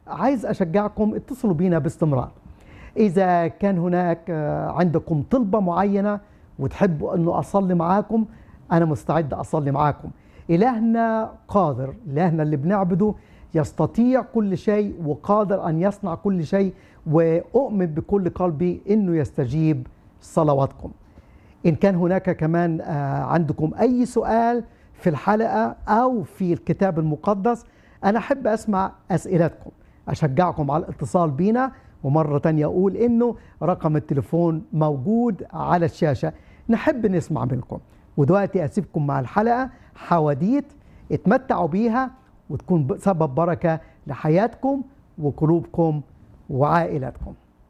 عايز أشجعكم اتصلوا بينا باستمرار إذا كان هناك آه، عندكم طلبة معينة وتحبوا أنه أصلي معاكم أنا مستعد أصلي معاكم إلهنا قادر إلهنا اللي بنعبده يستطيع كل شيء وقادر أن يصنع كل شيء وأؤمن بكل قلبي أنه يستجيب صلواتكم إن كان هناك كمان آه، عندكم أي سؤال في الحلقة أو في الكتاب المقدس أنا أحب أسمع أسئلتكم أشجعكم على الاتصال بينا ومرة تانية أقول إنه رقم التليفون موجود على الشاشة نحب نسمع منكم ودلوقتي أسيبكم مع الحلقة حواديت اتمتعوا بيها وتكون ب- سبب بركة لحياتكم وقلوبكم وعائلاتكم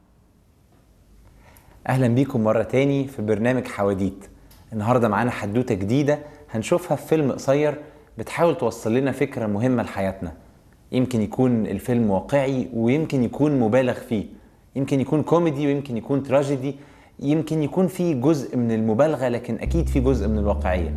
اهلا بيكم مره تاني في برنامج حواديت النهارده معانا حدوته جديده هنشوفها في فيلم قصير بتحاول توصل لنا فكره مهمه لحياتنا يمكن يكون الفيلم واقعي ويمكن يكون مبالغ فيه يمكن يكون كوميدي ويمكن يكون تراجيدي يمكن يكون فيه جزء من المبالغه لكن اكيد فيه جزء من الواقعيه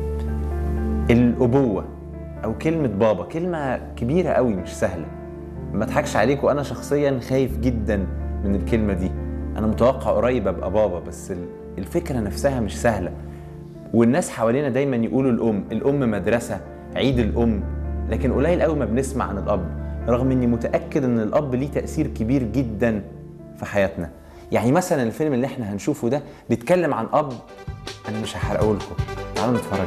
الابوه او كلمه بابا كلمه كبيره قوي مش سهله ما اضحكش عليكم انا شخصيا خايف جدا من الكلمه دي انا متوقع قريب ابقى بابا بس ال- الفكره نفسها مش سهله والناس حوالينا دايما يقولوا الام الام مدرسه عيد الام لكن قليل قوي ما بنسمع عن الاب رغم اني متاكد ان الاب ليه تاثير كبير جدا في حياتنا يعني مثلا الفيلم اللي احنا هنشوفه ده بيتكلم عن اب انا مش هحرقه لكم تعالوا نتفرج